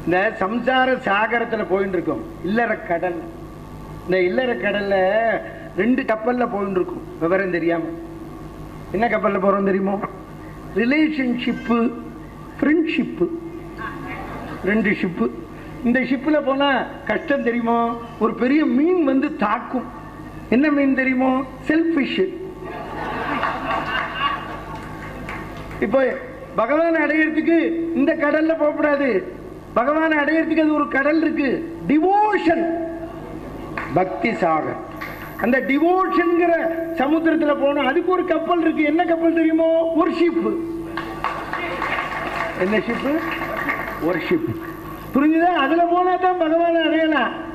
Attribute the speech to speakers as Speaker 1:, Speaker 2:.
Speaker 1: இந்த சம்சார சாகரத்துல போயிட்டு இருக்கோம் இல்லற கடல் இந்த இல்லற கடல்ல ரெண்டு கப்பல்ல போயிட்டு இருக்கும் விவரம் தெரியாம என்ன கப்பல்ல போறோம் தெரியுமோ ரிலேஷன்ஷிப்பு ஃப்ரெண்ட்ஷிப்பு ரெண்டு ஷிப்பு இந்த ஷிப்பில் போனா கஷ்டம் தெரியுமோ ஒரு பெரிய மீன் வந்து தாக்கும் என்ன மீன் தெரியுமோ செல்ஃபிஷ் இப்போ பகவான் அடையறதுக்கு இந்த கடல்ல போகக்கூடாது பகவான் அடையறதுக்கு அது ஒரு கடல் இருக்கு டிவோஷன் பக்தி சாகர் அந்த டிவோஷன்ங்கிற சமுத்திரத்துல போனா அதுக்கு ஒரு கப்பல் இருக்கு என்ன கப்பல் தெரியுமோ ஒரு ஷிப்பு என்ன ஷிப்பு ஒரு ஷிப் புரிஞ்சுதா அதுல போனா தான் பகவானை அடையலாம்